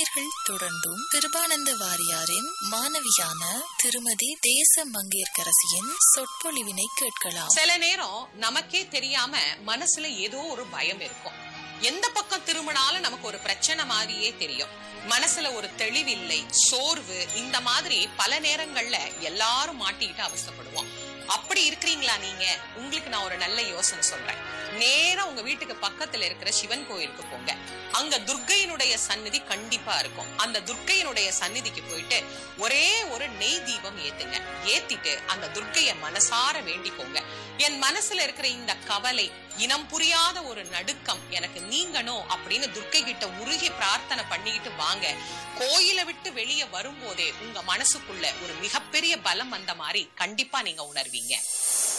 நேயர்கள் தொடர்ந்தும் கிருபானந்த வாரியாரின் மாணவியான திருமதி தேச மங்கையர்கரசியின் சொற்பொழிவினை கேட்கலாம் சில நேரம் நமக்கே தெரியாம மனசுல ஏதோ ஒரு பயம் இருக்கும் எந்த பக்கம் திரும்பினாலும் நமக்கு ஒரு பிரச்சனை மாதிரியே தெரியும் மனசுல ஒரு தெளிவில்லை சோர்வு இந்த மாதிரி பல நேரங்கள்ல எல்லாரும் மாட்டிக்கிட்டு அவஸ்தைப்படுவோம் அப்படி இருக்கிறீங்களா நீங்க உங்களுக்கு நான் ஒரு நல்ல யோசனை சொல்றேன் நேரா உங்க வீட்டுக்கு பக்கத்துல இருக்கிற சிவன் கோயிலுக்கு போங்க அங்க துர்க்கையினுடைய சந்நிதி கண்டிப்பா இருக்கும் அந்த துர்க்கையினுடைய சந்நிதிக்கு போயிட்டு ஒரே ஒரு நெய் தீபம் ஏத்துங்க ஏத்திட்டு அந்த துர்க்கைய மனசார வேண்டிக்கோங்க என் மனசுல இருக்கிற இந்த கவலை இனம் புரியாத ஒரு நடுக்கம் எனக்கு நீங்கணும் அப்படின்னு துர்க்கை கிட்ட உருகி பிரார்த்தனை பண்ணிக்கிட்டு வாங்க கோயிலை விட்டு வெளியே வரும்போதே உங்க மனசுக்குள்ள ஒரு மிகப்பெரிய பலம் வந்த மாதிரி கண்டிப்பா நீங்க உணர்வீங்க